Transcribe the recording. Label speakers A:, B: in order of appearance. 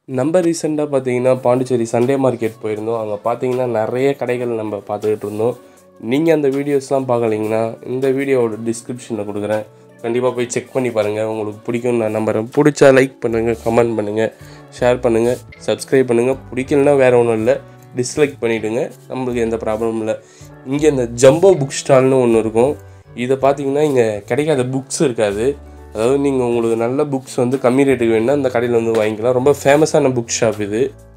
A: நம்ம ரீசெண்டாக பார்த்தீங்கன்னா பாண்டிச்சேரி சண்டே மார்க்கெட் போயிருந்தோம் அங்கே பார்த்தீங்கன்னா நிறைய கடைகள் நம்ம பார்த்துக்கிட்டு இருந்தோம் நீங்கள் அந்த வீடியோஸ்லாம் பார்க்கலீங்கன்னா இந்த வீடியோவோட டிஸ்கிரிப்ஷனில் கொடுக்குறேன் கண்டிப்பாக போய் செக் பண்ணி பாருங்கள் உங்களுக்கு பிடிக்கும்னு நான் நம்புறேன் பிடிச்சா லைக் பண்ணுங்கள் கமெண்ட் பண்ணுங்கள் ஷேர் பண்ணுங்கள் சப்ஸ்கிரைப் பண்ணுங்கள் பிடிக்கலனா வேறு ஒன்றும் இல்லை டிஸ்லைக் பண்ணிவிடுங்க நம்மளுக்கு எந்த ப்ராப்ளமும் இல்லை இங்கே இந்த ஜம்போ புக் ஸ்டால்னு ஒன்று இருக்கும் இதை பார்த்தீங்கன்னா இங்கே கிடைக்காத புக்ஸ் இருக்காது அதாவது நீங்கள் உங்களுக்கு நல்ல புக்ஸ் வந்து கம்மி ரேட்டுக்கு வேணும்னா இந்த கடையில் வந்து வாங்கிக்கலாம் ரொம்ப ஃபேமஸான புக் ஷாப் இது